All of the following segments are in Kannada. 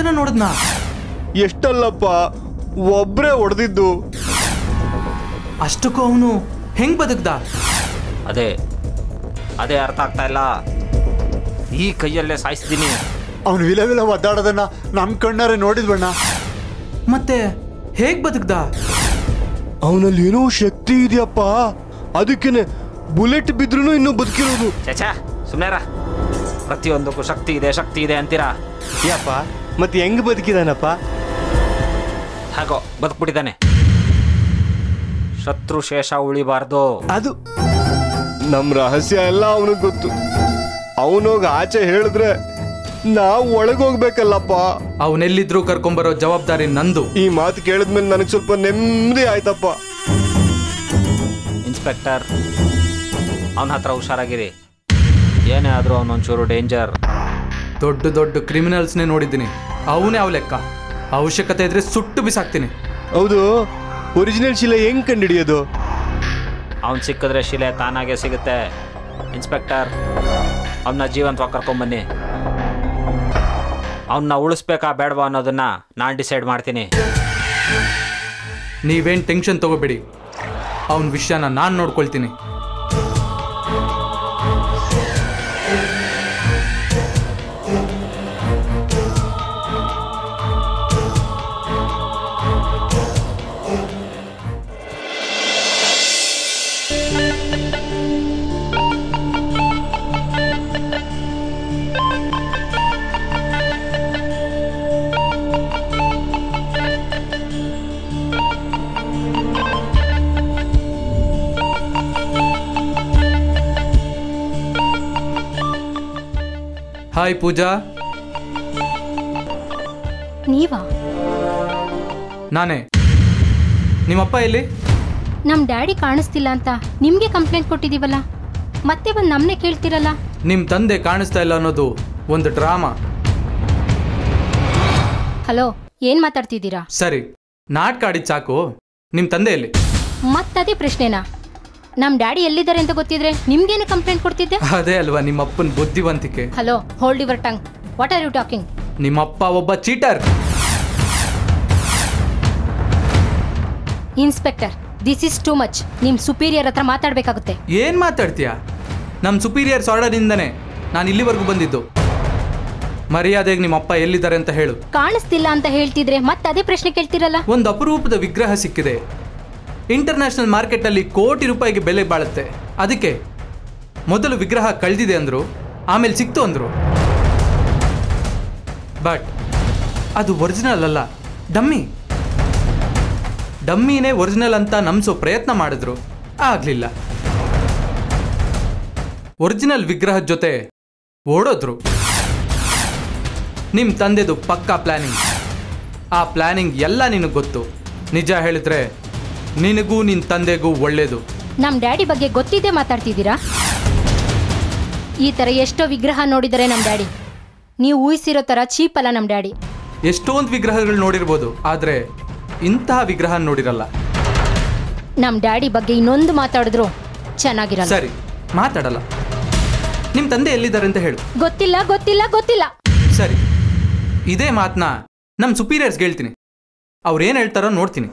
ಅಷ್ಟನ್ನ ನೋಡಿದ್ನಾ ಎಷ್ಟಲ್ಲಪ್ಪ ಒಬ್ರೇ ಹೊಡೆದಿದ್ದು ಅಷ್ಟಕ್ಕೂ ಅವನು ಹೆಂಗ್ ಬದುಕ್ದ ಅದೇ ಅದೇ ಅರ್ಥ ಆಗ್ತಾ ಇಲ್ಲ ಈ ಕೈಯಲ್ಲೇ ಸಾಯಿಸ್ತೀನಿ ಅವ್ನು ವಿಲ ವಿಲ ಒದ್ದಾಡೋದನ್ನ ನಮ್ ಕಣ್ಣಾರೆ ನೋಡಿದ್ವಣ್ಣ ಮತ್ತೆ ಹೇಗ್ ಬದುಕ್ದ ಅವನಲ್ಲಿ ಏನೋ ಶಕ್ತಿ ಇದೆಯಪ್ಪ ಅದಕ್ಕೇನೆ ಬುಲೆಟ್ ಬಿದ್ರೂ ಇನ್ನೂ ಬದುಕಿರೋದು ಚಚಾ ಸುಮ್ಮನೆರ ಪ್ರತಿಯೊಂದಕ್ಕೂ ಶಕ್ತಿ ಇದೆ ಶಕ್ತಿ ಇದೆ ಅಂತೀರಾ ಯಪ್ಪ ಮತ್ತೆ ಹೆಂಗ್ ಬದುಕಿದಾನಪ್ಪ ಹಾಗೋ ಬದುಕ್ಬಿಟ್ಟಿದ್ದಾನೆ ಶತ್ರು ಶೇಷ ಉಳಿಬಾರ್ದು ಅದು ನಮ್ ರಹಸ್ಯ ಎಲ್ಲ ಅವನಿಗೆ ಗೊತ್ತು ಅವನೋಗ ಆಚೆ ಹೇಳಿದ್ರೆ ನಾವು ಒಳಗೋಗ್ಬೇಕಲ್ಲಪ್ಪ ಅವನೆಲ್ಲಿದ್ರೂ ಕರ್ಕೊಂಬರೋ ಜವಾಬ್ದಾರಿ ನಂದು ಈ ಮಾತು ಕೇಳಿದ್ಮೇಲೆ ನನಗೆ ಸ್ವಲ್ಪ ನೆಮ್ಮದಿ ಆಯ್ತಪ್ಪ ಇನ್ಸ್ಪೆಕ್ಟರ್ ಅವನ ಹತ್ರ ಹುಷಾರಾಗಿರಿ ಏನೇ ಆದರೂ ಅವನೊಂಚೂರು ಡೇಂಜರ್ ದೊಡ್ಡ ದೊಡ್ಡ ಕ್ರಿಮಿನಲ್ಸ್ನೇ ನೋಡಿದ್ದೀನಿ ಅವನೇ ಅವ್ ಲೆಕ್ಕ ಅವಶ್ಯಕತೆ ಇದ್ರೆ ಸುಟ್ಟು ಬಿಸಾಕ್ತೀನಿ ಹೌದು ಒರಿಜಿನಲ್ ಶಿಲೆ ಹೆಂಗ್ ಕಂಡಿಡಿಯೋದು ಅವನು ಸಿಕ್ಕಿದ್ರೆ ಶಿಲೆ ತಾನಾಗೆ ಸಿಗುತ್ತೆ ಇನ್ಸ್ಪೆಕ್ಟರ್ ಅವನ್ನ ಜೀವಂತವಾಗಿ ಕರ್ಕೊಂಬನ್ನಿ ಅವನ್ನ ಉಳಿಸ್ಬೇಕಾ ಬೇಡವಾ ಅನ್ನೋದನ್ನ ನಾನು ಡಿಸೈಡ್ ಮಾಡ್ತೀನಿ ನೀವೇನ್ ಟೆನ್ಷನ್ ತಗೋಬೇಡಿ ಅವನ ವಿಷಯನ ನಾನು ನೋಡ್ಕೊಳ್ತೀನಿ ಹಾಯ್ ಪೂಜಾ ನೀವಾ ನಾನೇ ನಿಮ್ಮಪ್ಪ ಎಲ್ಲಿ ನಮ್ ಡ್ಯಾಡಿ ಕಾಣಿಸ್ತಿಲ್ಲ ಅಂತ ನಿಮ್ಗೆ ಕಂಪ್ಲೇಂಟ್ ಕೊಟ್ಟಿದೀವಲ್ಲ ಮತ್ತೆ ಬಂದು ನಮ್ನೆ ಕೇಳ್ತಿರಲ್ಲ ನಿಮ್ಮ ತಂದೆ ಕಾಣಿಸ್ತಾ ಇಲ್ಲ ಅನ್ನೋದು ಒಂದು ಡ್ರಾಮಾ ಹಲೋ ಏನ್ ಮಾತಾಡ್ತಿದ್ದೀರಾ ಸರಿ ನಾಟಕ ಆಡಿದ್ ಸಾಕು ನಿಮ್ಮ ತಂದೆ ಎಲ್ಲಿ ಮತ್ತದೇ ಪ್ರಶ್ನೆನಾ ನಮ್ ಡ್ಯಾಡಿ ಎಲ್ಲಿದ್ದಾರೆ ಅಂತ ಗೊತ್ತಿದ್ರೆ ನಿಮ್ಗೇನು ಕಂಪ್ಲೇಂಟ್ ಕೊಡ್ತಿದ್ದೆ ಅದೇ ಅಲ್ವಾ ನಿಮ್ಮಪ್ಪನ ಬುದ್ಧಿವಂತಿಕೆ hello hold your tongue what are you talking ನಿಮ್ಮಪ್ಪ ಒಬ್ಬ cheater inspector this is too much ನಿಮ್ ಸುಪೀರಿಯರ್ ಹತ್ರ ಮಾತಾಡ್ಬೇಕಾಗುತ್ತೆ ಏನ್ ಮಾತಾಡ್ತೀಯ ನಮ್ಮ ಸುಪೀರಿಯರ್ಸ್ ಆರ್ಡರ್ನಿಂದನೇ ನಾನು ಇಲ್ಲಿವರೆಗೂ ಬಂದಿದ್ದು ಮರ್ಯಾದೆಗೆ ನಿಮ್ಮಪ್ಪ ಎಲ್ಲಿದ್ದಾರೆ ಅಂತ ಹೇಳು ಕಾಣಿಸ್ತಿಲ್ಲ ಅಂತ ಹೇಳ್ತಿದ್ರೆ ಮತ್ತೆ ಅದೇ ಪ್ರಶ್ನೆ ಕೇಳ್ತಿರಲ್ಲ ಒಂದು ಅಪರೂಪದ ವಿಗ್ರಹ ಸಿಕ್ಕಿದೆ ಇಂಟರ್ನ್ಯಾಷನಲ್ ಮಾರ್ಕೆಟಲ್ಲಿ ಕೋಟಿ ರೂಪಾಯಿಗೆ ಬೆಲೆ ಬಾಳುತ್ತೆ ಅದಕ್ಕೆ ಮೊದಲು ವಿಗ್ರಹ ಕಳೆದಿದೆ ಅಂದರು ಆಮೇಲೆ ಸಿಕ್ತು ಅಂದರು ಬಟ್ ಅದು ಒರಿಜಿನಲ್ ಅಲ್ಲ ಡಮ್ಮಿ ಡಮ್ಮಿನೇ ಒರಿಜಿನಲ್ ಅಂತ ನಂಬಿಸೋ ಪ್ರಯತ್ನ ಮಾಡಿದ್ರು ಆಗಲಿಲ್ಲ ಒರಿಜಿನಲ್ ವಿಗ್ರಹದ ಜೊತೆ ಓಡೋದ್ರು ನಿಮ್ಮ ತಂದೆದು ಪಕ್ಕಾ ಪ್ಲಾನಿಂಗ್ ಆ ಪ್ಲಾನಿಂಗ್ ಎಲ್ಲ ನಿನಗೆ ಗೊತ್ತು ನಿಜ ಹೇಳಿದ್ರೆ ನಿನಗೂ ನಿನ್ನ ತಂದೆಗೂ ಒಳ್ಳೇದು ನಮ್ ಡ್ಯಾಡಿ ಬಗ್ಗೆ ಗೊತ್ತಿದ್ದೇ ಮಾತಾಡ್ತಿದ್ದೀರಾ ಈ ತರ ಎಷ್ಟೋ ವಿಗ್ರಹ ನೋಡಿದರೆ ನಮ್ ಡ್ಯಾಡಿ ನೀವು ಊಹಿಸಿರೋ ತರ ಚೀಪ್ ಅಲ್ಲ ನಮ್ ಡ್ಯಾಡಿ ಎಷ್ಟೊಂದು ವಿಗ್ರಹಗಳು ನೋಡಿರ್ಬೋದು ಆದರೆ ಇಂತಹ ವಿಗ್ರಹ ನೋಡಿರಲ್ಲ ನಮ್ ಡ್ಯಾಡಿ ಬಗ್ಗೆ ಇನ್ನೊಂದು ಮಾತಾಡಿದ್ರು ಚೆನ್ನಾಗಿರಲ್ಲ ಸರಿ ಮಾತಾಡಲ್ಲ ನಿಮ್ಮ ತಂದೆ ಎಲ್ಲಿದ್ದಾರೆ ಅಂತ ಹೇಳು ಗೊತ್ತಿಲ್ಲ ಗೊತ್ತಿಲ್ಲ ಗೊತ್ತಿಲ್ಲ ಸರಿ ಇದೇ ಮಾತನ್ನ ನಮ್ಮ ಸುಪೀರಿಯರ್ಸ್ಗೆ ಹೇಳ್ತೀನಿ ಅವ್ರು ಏನು ಹೇಳ್ತಾರೋ ನೋಡ್ತೀನಿ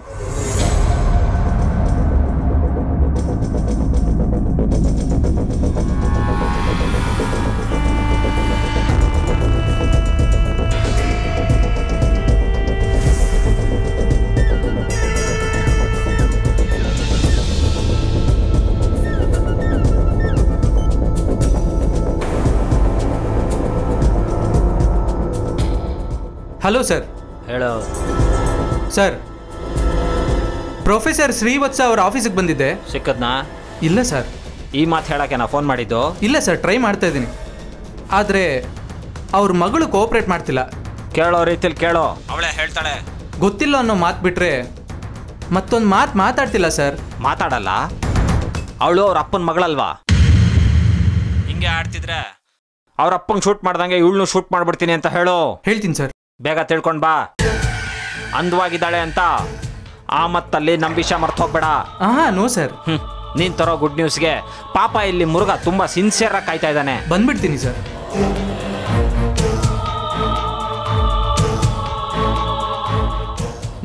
ಹಲೋ ಸರ್ ಹೇಳು ಸರ್ ಪ್ರೊಫೆಸರ್ ಶ್ರೀವತ್ಸ ಅವರ ಆಫೀಸಿಗೆ ಬಂದಿದ್ದೆ ಸಿಕ್ಕದ್ನಾ ಇಲ್ಲ ಸರ್ ಈ ಮಾತು ಹೇಳಕ್ಕೆ ನಾ ಫೋನ್ ಮಾಡಿದ್ದು ಇಲ್ಲ ಸರ್ ಟ್ರೈ ಮಾಡ್ತಾ ಇದ್ದೀನಿ ಆದರೆ ಅವ್ರ ಮಗಳು ಕೋಆಪ್ರೇಟ್ ಮಾಡ್ತಿಲ್ಲ ಕೇಳೋ ರೀತಿಲಿ ಕೇಳೋ ಅವಳೇ ಹೇಳ್ತಾಳೆ ಗೊತ್ತಿಲ್ಲ ಅನ್ನೋ ಮಾತು ಬಿಟ್ರೆ ಮತ್ತೊಂದು ಮಾತು ಮಾತಾಡ್ತಿಲ್ಲ ಸರ್ ಮಾತಾಡಲ್ಲ ಅವಳು ಅವ್ರ ಅಪ್ಪನ ಮಗಳಲ್ವಾ ಹಿಂಗೆ ಆಡ್ತಿದ್ರೆ ಅವ್ರ ಅಪ್ಪಂಗೆ ಶೂಟ್ ಮಾಡ್ದಂಗೆ ಇವಳನ್ನು ಶೂಟ್ ಮಾಡ್ಬಿಡ್ತೀನಿ ಅಂತ ಹೇಳು ಹೇಳ್ತೀನಿ ಸರ್ ಬೇಗ ತಿಳ್ಕೊಂಡ್ ಬಾ ಅಂದವಾಗಿದ್ದಾಳೆ ಅಂತ ಆ ಮತ್ತಲ್ಲಿ ನಮ್ಮ ವಿಷಯ ಮರ್ತು ಹೋಗ್ಬೇಡ ಹಾಂ ನೋ ಸರ್ ಹ್ಮ್ ನೀನ್ ತರೋ ಗುಡ್ ನ್ಯೂಸ್ಗೆ ಪಾಪ ಇಲ್ಲಿ ಮುರುಘ ತುಂಬಾ ಸಿನ್ಸಿಯರ್ ಆಗಿ ಕಾಯ್ತಾ ಇದ್ದಾನೆ ಬಂದ್ಬಿಡ್ತೀನಿ ಸರ್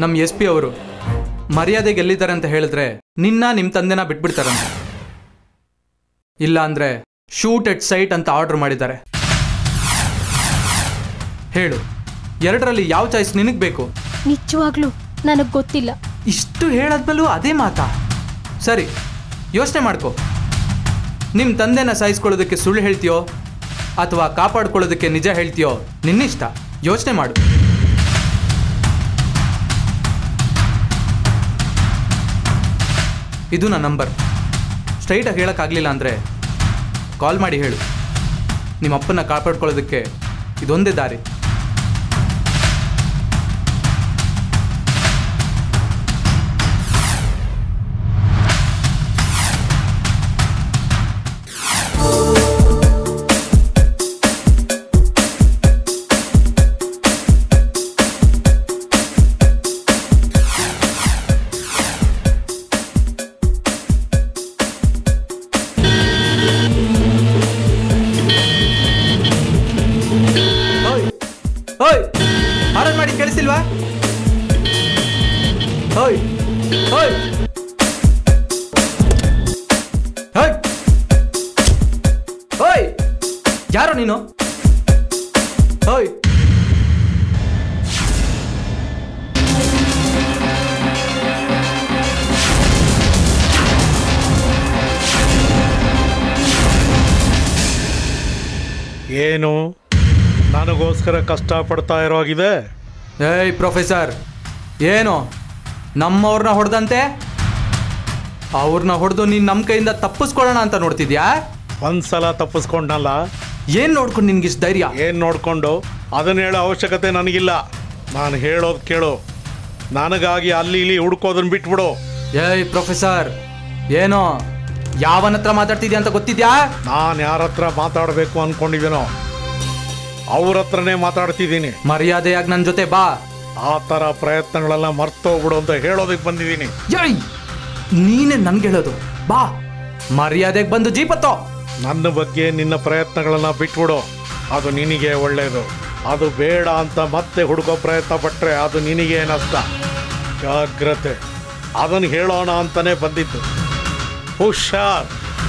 ನಮ್ಮ ಎಸ್ ಪಿ ಅವರು ಮರ್ಯಾದೆ ಗೆಲ್ಲಿದ್ದಾರೆ ಅಂತ ಹೇಳಿದ್ರೆ ನಿನ್ನ ನಿಮ್ಮ ತಂದೆನ ಬಿಟ್ಬಿಡ್ತಾರಂತೆ ಇಲ್ಲ ಅಂದ್ರೆ ಶೂಟ್ ಎಟ್ ಸೈಟ್ ಅಂತ ಆರ್ಡರ್ ಮಾಡಿದ್ದಾರೆ ಹೇಳು ಎರಡರಲ್ಲಿ ಯಾವ ಚಾಯ್ಸ್ ನಿನಗೆ ಬೇಕು ನಿಜವಾಗ್ಲೂ ನನಗೆ ಗೊತ್ತಿಲ್ಲ ಇಷ್ಟು ಹೇಳಾದ್ಮೇಲೂ ಅದೇ ಮಾತಾ ಸರಿ ಯೋಚನೆ ಮಾಡ್ಕೊ ನಿಮ್ಮ ತಂದೆನ ಸಾಯಿಸ್ಕೊಳ್ಳೋದಕ್ಕೆ ಸುಳ್ಳು ಹೇಳ್ತೀಯೋ ಅಥವಾ ಕಾಪಾಡ್ಕೊಳ್ಳೋದಕ್ಕೆ ನಿಜ ಹೇಳ್ತೀಯೋ ನಿನ್ನಿಷ್ಟ ಯೋಚನೆ ಮಾಡು ಇದು ನನ್ನ ನಂಬರ್ ಸ್ಟ್ರೈಟಾಗಿ ಹೇಳೋಕ್ಕಾಗಲಿಲ್ಲ ಅಂದರೆ ಕಾಲ್ ಮಾಡಿ ಹೇಳು ನಿಮ್ಮ ಅಪ್ಪನ ಕಾಪಾಡ್ಕೊಳ್ಳೋದಕ್ಕೆ ಇದೊಂದೇ ದಾರಿ ಓಯ್ ಓಯ್ ಆರನ್ ಮಾಡಿ ಕೇಳಿಸಿಲ್ವಾ ಓಯ್ ಓಯ್ ಓಯ್ ಓಯ್ ಯಾರೋ ನೀನು ಓಯ್ ಏನು ನನಗೋಸ್ಕರ ಕಷ್ಟಪಡ್ತಾ ಇರೋಗಿದೆ ಏಯ್ ಪ್ರೊಫೆಸರ್ ಏನು ನಮ್ಮವ್ರನ್ನ ಹೊಡೆದಂತೆ ಅವ್ರನ್ನ ಹೊಡೆದು ನೀನು ನಮ್ಮ ಕೈಯಿಂದ ತಪ್ಪಿಸ್ಕೊಳ್ಳೋಣ ಅಂತ ನೋಡ್ತಿದ್ಯಾ ಒಂದ್ಸಲ ತಪ್ಪಿಸ್ಕೊಂಡಲ್ಲ ಏನು ನೋಡ್ಕೊಂಡು ನಿನ್ಗಿಷ್ಟು ಧೈರ್ಯ ಏನು ನೋಡ್ಕೊಂಡು ಅದನ್ನ ಹೇಳೋ ಅವಶ್ಯಕತೆ ನನಗಿಲ್ಲ ನಾನು ಹೇಳೋದು ಕೇಳು ನನಗಾಗಿ ಅಲ್ಲಿ ಇಲ್ಲಿ ಹುಡ್ಕೋದನ್ನ ಬಿಟ್ಬಿಡು ಏಯ್ ಪ್ರೊಫೆಸರ್ ಏನೋ ಯಾವನ ಹತ್ರ ಮಾತಾಡ್ತಿದ್ಯಾ ಅಂತ ಗೊತ್ತಿದ್ಯಾ ನಾನು ಯಾರ ಹತ್ರ ಮಾತಾಡಬೇಕು ಅನ್ಕೊಂಡಿದ್ದೀನೋ ಅವ್ರ ಹತ್ರನೇ ಮಾತಾಡ್ತಿದ್ದೀನಿ ಮರ್ಯಾದೆಯಾಗಿ ನನ್ನ ಜೊತೆ ಬಾ ಆ ಥರ ಪ್ರಯತ್ನಗಳೆಲ್ಲ ಮರ್ತೋಗ್ಬಿಡು ಅಂತ ಹೇಳೋದಕ್ಕೆ ಬಂದಿದ್ದೀನಿ ಏಯ್ ನೀನೇ ನನ್ಗೆ ಹೇಳೋದು ಬಾ ಮರ್ಯಾದೆಗೆ ಬಂದು ಜೀಪತ್ತೋ ನನ್ನ ಬಗ್ಗೆ ನಿನ್ನ ಪ್ರಯತ್ನಗಳನ್ನ ಬಿಟ್ಬಿಡು ಅದು ನಿನಗೆ ಒಳ್ಳೆಯದು ಅದು ಬೇಡ ಅಂತ ಮತ್ತೆ ಹುಡುಕೋ ಪ್ರಯತ್ನ ಪಟ್ಟರೆ ಅದು ನಿನಗೆ ನಷ್ಟ ಜಾಗ್ರತೆ ಅದನ್ನು ಹೇಳೋಣ ಅಂತಾನೆ ಬಂದಿದ್ದು ಹುಷಾರ್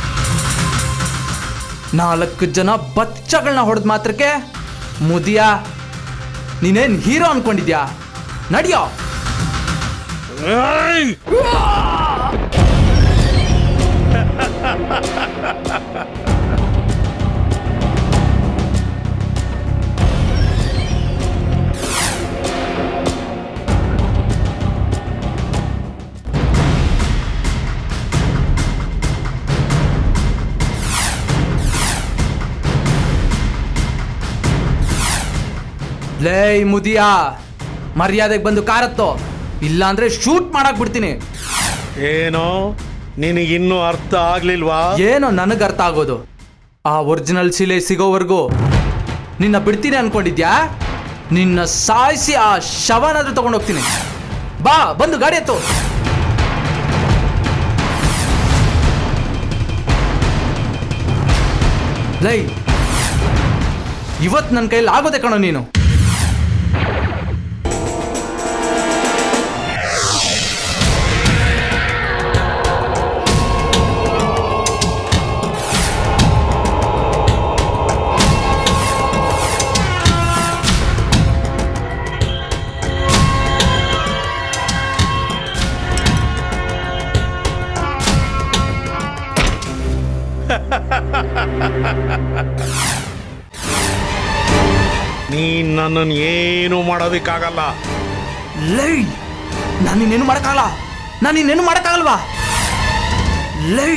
ನಾಲ್ಕು ಜನ ಬಚ್ಚಗಳನ್ನ ಹೊಡೆದ ಮಾತ್ರಕ್ಕೆ ಮುದಿಯಾ ನೀನೇನ್ ಹೀರೋ ಅನ್ಕೊಂಡಿದ್ಯಾ ನಡಿಯೋ ಏಯ್! ಲೇ ಮುದಿಯಾ ಮರ್ಯಾದೆಗೆ ಬಂದು ಕಾರತ್ತೋ ಇಲ್ಲಾಂದ್ರೆ ಶೂಟ್ ಮಾಡಕ್ ಬಿಡ್ತೀನಿ ಏನೋ ನಿನಗಿನ್ನೂ ಅರ್ಥ ಆಗ್ಲಿಲ್ವಾ ಏನೋ ನನಗೆ ಅರ್ಥ ಆಗೋದು ಆ ಒರಿಜಿನಲ್ ಶಿಲೆ ಸಿಗೋವರೆಗೂ ನಿನ್ನ ಬಿಡ್ತೀನಿ ಅನ್ಕೊಂಡಿದ್ಯಾ ನಿನ್ನ ಸಾಯಿಸಿ ಆ ಶವನಾದ್ರೂ ತಗೊಂಡೋಗ್ತೀನಿ ಬಾ ಬಂದು ಗಾಡಿ ಎತ್ತು ಲೈ ಇವತ್ತು ನನ್ನ ಕೈಯಲ್ಲಿ ಆಗೋದೆ ಕಣೋ ನೀನು ನೀನ್ ನನ್ನನ್ನು ಏನು ಮಾಡೋದಕ್ಕಾಗಲ್ಲ ಲೈ ನಾನು ಇನ್ನೇನು ಮಾಡೋಕ್ಕಾಗಲ್ಲ ನಾನು ಇನ್ನೇನು ಮಾಡೋಕ್ಕಾಗಲ್ವಾ ಲೈ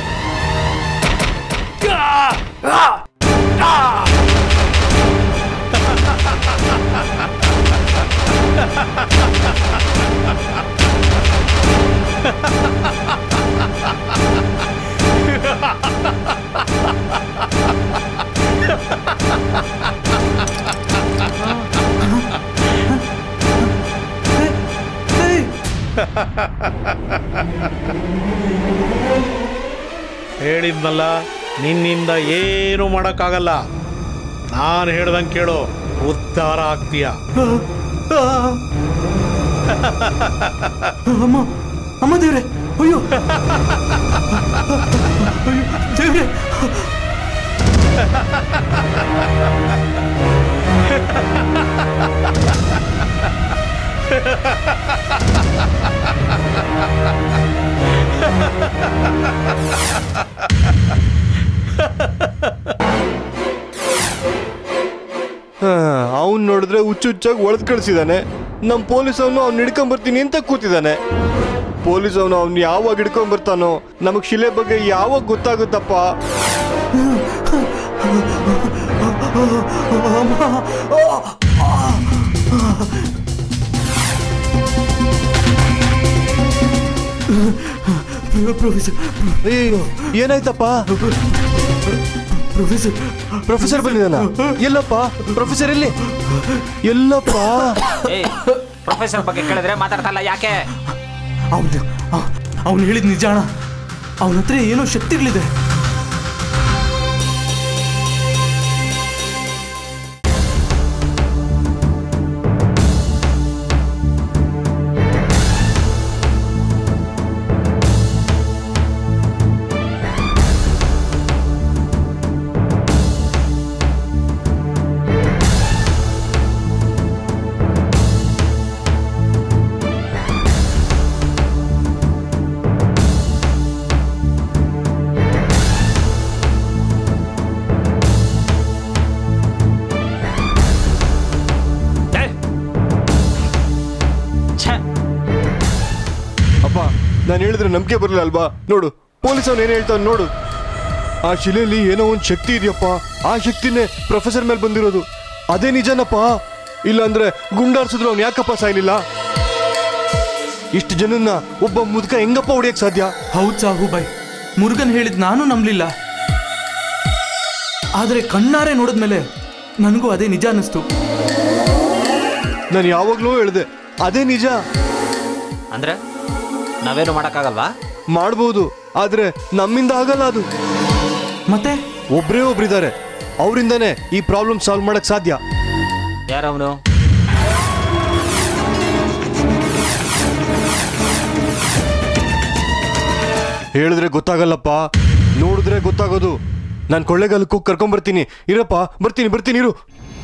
ಹೇಳಿದ್ನಲ್ಲ ನಿನ್ನಿಂದ ಏನು ಮಾಡೋಕ್ಕಾಗಲ್ಲ ನಾನು ಹೇಳ್ದಂಗೆ ಕೇಳು ಉದ್ಧಾರ ಆಗ್ತೀಯ ಅಮ್ಮ ಅಮ್ಮ ದೇವ್ರೆ ಅಯ್ಯೋ ಅಯ್ಯೋ ದೇವ್ರೆ ಅವ್ನು ನೋಡಿದ್ರೆ ಹುಚ್ಚು ಹುಚ್ಚಾಗಿ ಒಳದ್ ಕಳ್ಸಿದಾನೆ ನಮ್ಮ ಪೊಲೀಸ್ ಅವನು ಅವ್ನು ಹಿಡ್ಕೊಂಡ್ ಬರ್ತೀನಿ ಅಂತ ಕೂತಿದ್ದಾನೆ ಪೊಲೀಸ್ ಅವನು ಅವ್ನು ಯಾವಾಗ ಹಿಡ್ಕೊಂಡ್ ಬರ್ತಾನೋ ನಮಗ್ ಶಿಲೆ ಬಗ್ಗೆ ಯಾವಾಗ ಗೊತ್ತಾಗುತ್ತಪ್ಪ ಪ್ರೊಫೆಸರ್ ಏಯ್, ಏನಾಯ್ತಪ್ಪ ಪ್ರೊಫೆಸರ್ ಪ್ರೊಫೆಸರ್ ಬಂದಿದ್ದಾನ ಎಲ್ಲಪ್ಪ ಪ್ರೊಫೆಸರ್ ಎಲ್ಲಿ ಎಲ್ಲಪ್ಪ ಏಯ್ ಪ್ರೊಫೆಸರ್ ಬಗ್ಗೆ ಕೇಳಿದ್ರೆ ಮಾತಾಡ್ತಲ್ಲ ಯಾಕೆ ಅವನು ಅವನು ಹೇಳಿದ ನಿಜ ಅಣ್ಣ ಅವನ ಹತ್ರ ಏನೋ ಶಕ್ತಿಗಳಿದೆ ಏಯ್! ಛೆ! ಅಪ್ಪ ನಾನು ಹೇಳಿದ್ರೆ ನಂಬಿಕೆ ಬರಲಿಲ್ಲ ಅಲ್ವಾ ನೋಡು ಪೊಲೀಸ್ ಅವನು ಏನು ಹೇಳ್ತಾನೆ ನೋಡು ಆ ಶಿಲೆಯಲ್ಲಿ ಏನೋ ಒಂದು ಶಕ್ತಿ ಇದೆಯಪ್ಪ ಆ ಶಕ್ತಿನೇ ಪ್ರೊಫೆಸರ್ ಮೇಲೆ ಬಂದಿರೋದು ಅದೇ ನಿಜನಪ್ಪ ಇಲ್ಲಾಂದ್ರೆ ಗುಂಡಾರ್ಸಿದ್ರು ಅವ್ನು ಯಾಕಪ್ಪ ಸಾಯ್ಲಿಲ್ಲ ಇಷ್ಟು ಜನನ್ನ ಒಬ್ಬ ಮುದುಕ ಹೆಂಗಪ್ಪ ಹೊಡಿಯಕ್ ಸಾಧ್ಯ ಹೌದ್ ಸಾಹು ಬಾಯ್ ಮುರುಗನ್ ಹೇಳಿದ್ ನಾನು ನಂಬಲಿಲ್ಲ ಆದರೆ ಕಣ್ಣಾರೆ ನೋಡಿದ್ಮೇಲೆ ನನಗೂ ಅದೇ ನಿಜ ಅನ್ನಿಸ್ತು ನಾನು ಯಾವಾಗ್ಲೂ ಹೇಳಿದೆ ಅದೇ ನಿಜ ಅಂದ್ರೆ ನಾವೇನು ಮಾಡೋಕ್ಕಾಗಲ್ವಾ ಮಾಡ್ಬೋದು ಆದ್ರೆ ನಮ್ಮಿಂದ ಆಗಲ್ಲ ಅದು ಮತ್ತೆ ಒಬ್ರೇ ಒಬ್ರಿದ್ದಾರೆ ಅವರಿಂದನೇ ಈ ಪ್ರಾಬ್ಲಮ್ ಸಾಲ್ವ್ ಮಾಡಕ್ ಸಾಧ್ಯ ಯಾರವನು ಹೇಳಿದ್ರೆ ಗೊತ್ತಾಗಲ್ಲಪ್ಪ ನೋಡಿದ್ರೆ ಗೊತ್ತಾಗೋದು ನಾನು ಕೊಳ್ಳೆಗಾಲಕ್ಕೂ ಕರ್ಕೊಂಬರ್ತೀನಿ ಇರಪ್ಪ ಬರ್ತೀನಿ ಬರ್ತೀನಿ ಇರು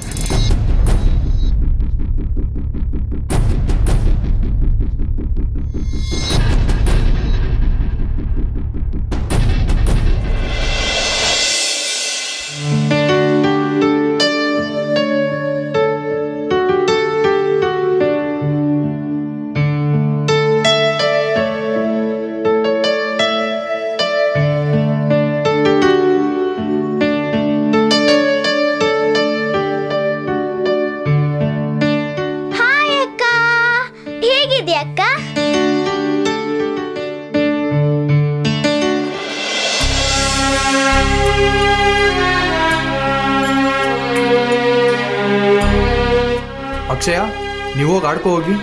ಹಾಯ್ ಅಕ್ಕ ಹೇಗಿದ್ಯಾ ಅಕ್ಕ ಅಕ್ಷಯ ನೀವು ಹೋಗಿ ಆಡ್ಕೋ ಹೋಗಿ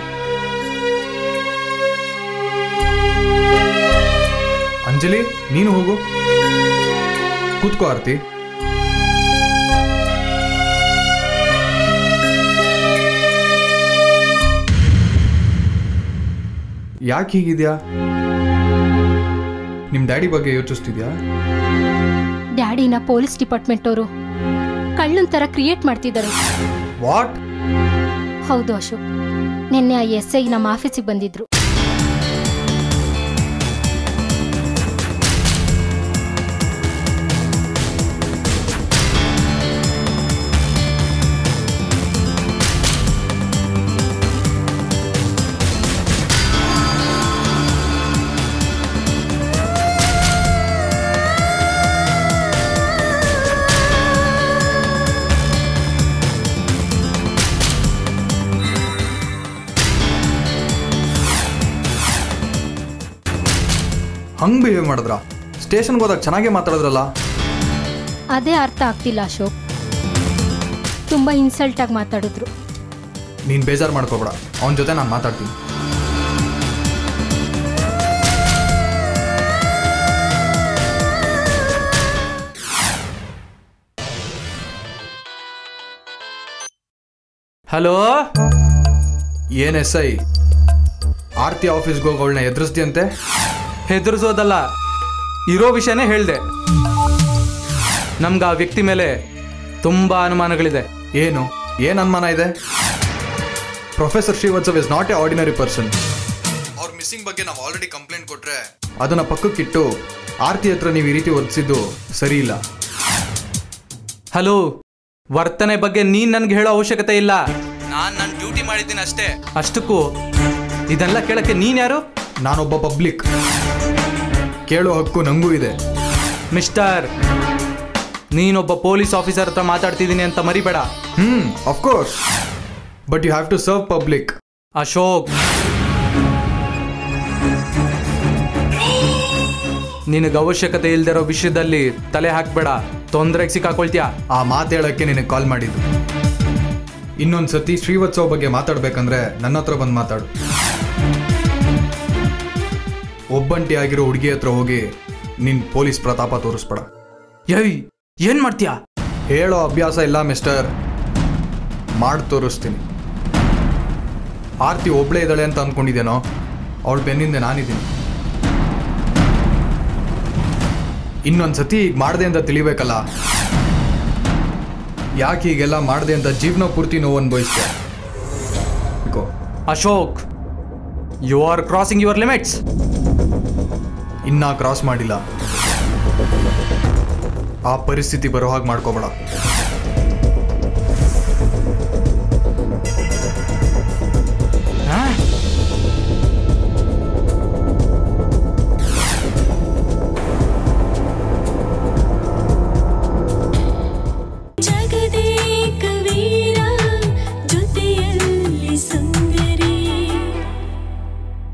ಅಂಜಲಿ ನೀನು ಹೋಗು ಕೂತ್ಕೋ ಆರ್ತಿ ಯಾಕೆ ಹೀಗಿದ್ಯಾ ನಿಮ್ಮ ಡ್ಯಾಡಿ ಬಗ್ಗೆ ಯೋಚಿಸ್ತಿದ್ಯಾ ಡ್ಯಾಡಿನ ಪೊಲೀಸ್ ಡಿಪಾರ್ಟ್ಮೆಂಟ್ ಅವರು ಕಳ್ಳನ್ ತರ ಕ್ರಿಯೇಟ್ ಮಾಡ್ತಿದ್ದಾರೆ ವಾಟ್ ಹೌದು ಅಶೋಕ್ ನಿನ್ನೆ ಆ ಎಸ್ ಐ ನಮ್ಮ ಆಫೀಸಿಗೆ ಬಂದಿದ್ರು ಹಂಗೆ ಬಿಹೇವ್ ಮಾಡಿದ್ರ ಸ್ಟೇಷನ್ಗೆ ಹೋದಾಗ ಚೆನ್ನಾಗೇ ಮಾತಾಡಿದ್ರಲ್ಲ ಅದೇ ಅರ್ಥ ಆಗ್ತಿಲ್ಲ ಅಶೋಕ್ ತುಂಬಾ ಇನ್ಸಲ್ಟ್ ಆಗಿ ಮಾತಾಡಿದ್ರು ನೀನು ಬೇಜಾರು ಮಾಡ್ಕೋಬೇಡ ಅವನ ಜೊತೆ ನಾನು ಮಾತಾಡ್ತೀನಿ ಹಲೋ ಏನ್ ಎಸ್ ಐ ಆರ್ತಿ ಆಫೀಸ್ಗೆ ಹೋಗಿ ಅವಳನ್ನ ಎದುರಿಸ್ದಿಯಂತೆ ಹೆದರ್ಸೋದಲ್ಲ ಇರೋ ವಿಷಯನೇ ಹೇಳಿದೆ ನಮ್ಗೆ ಆ ವ್ಯಕ್ತಿ ಮೇಲೆ ತುಂಬ ಅನುಮಾನಗಳಿದೆ ಏನು ಏನು ಅನುಮಾನ ಇದೆ professor Srivatsav is not a ordinary person ಅವ್ರ ಮಿಸ್ಸಿಂಗ್ ಬಗ್ಗೆ ನಾವು ಆಲ್ರೆಡಿ ಕಂಪ್ಲೇಂಟ್ ಕೊಟ್ರೆ ಅದನ್ನ ಪಕ್ಕಕ್ಕಿಟ್ಟು ಆರ್ತಿ ಹತ್ರ ನೀವು ಈ ರೀತಿ ವರ್ತಿಸಿದ್ದು ಸರಿ ಇಲ್ಲ ಹಲೋ ವರ್ತನೆ ಬಗ್ಗೆ ನೀನ್ ನನ್ಗೆ ಹೇಳೋ ಅವಶ್ಯಕತೆ ಇಲ್ಲ ನಾನ್ ನನ್ನ ಡ್ಯೂಟಿ ಮಾಡಿದ್ದೀನಿ ಅಷ್ಟೇ ಅಷ್ಟಕ್ಕೂ ಇದೆಲ್ಲ ಕೇಳಕ್ಕೆ ನೀನ್ ಯಾರು ನಾನೊಬ್ಬ ಪಬ್ಲಿಕ್ ಕೇಳೋ ಹಕ್ಕು ನಂಗೂ ಇದೆ ಮಿಸ್ಟರ್ ನೀನೊಬ್ಬ ಪೊಲೀಸ್ ಆಫೀಸರ್ ಹತ್ರ ಮಾತಾಡ್ತಿದ್ದೀನಿ ಅಂತ ಮರಿಬೇಡ hmm of course but you have to serve public Ashok ನಿನಗೆ ಅವಶ್ಯಕತೆ ಇಲ್ದಿರೋ ವಿಷಯದಲ್ಲಿ ತಲೆ ಹಾಕ್ಬೇಡ ತೊಂದರೆಗೆ ಸಿಕ್ಕಾಕೊಳ್ತೀಯ ಆ ಮಾತು ಹೇಳಕ್ಕೆ ನಿನಗೆ ಕಾಲ್ ಮಾಡಿದ್ದು ಇನ್ನೊಂದು ಸತಿ ಶ್ರೀವತ್ಸವ್ ಬಗ್ಗೆ ಮಾತಾಡ್ಬೇಕಂದ್ರೆ ನನ್ನ ಹತ್ರ ಬಂದು ಮಾತಾಡು ಒಬ್ಬಂಟಿ ಆಗಿರೋ ಹುಡುಗಿ ಹತ್ರ ಹೋಗಿ ನಿನ್ ಪೊಲೀಸ್ ಪ್ರತಾಪ ತೋರಿಸ್ಬೇಡ ಏಯ್ ಏನ್ ಮಾಡ್ತೀಯಾ ಹೇಳೋ ಅಭ್ಯಾಸ ಇಲ್ಲ ಮಿಸ್ಟರ್ ಮಾಡಿ ತೋರಿಸ್ತೀನಿ ಆರ್ತಿ ಒಬ್ಳೇ ಇದ್ದಾಳೆ ಅಂತ ಅನ್ಕೊಂಡಿದ್ದೇನೋ ಅವಳ ಬೆನ್ನಿಂದ ನಾನಿದ್ದೀನಿ ಇನ್ನೊಂದು ಸತಿ ಈಗ ಮಾಡಿದೆ ಅಂತ ತಿಳಿಬೇಕಲ್ಲ ಯಾಕೆ ಹೀಗೆಲ್ಲ ಮಾಡಿದೆ ಅಂತ ಜೀವನ ಪೂರ್ತಿ ನೋವು ಅನುಭವಿಸ್ತೀಯ ಇಕೋ. Ashok you are crossing your limits ಇನ್ನ ಕ್ರಾಸ್ ಮಾಡಿಲ್ಲ ಆ ಪರಿಸ್ಥಿತಿ ಬರೋ ಹಾಗೆ ಮಾಡ್ಕೋಬೇಡ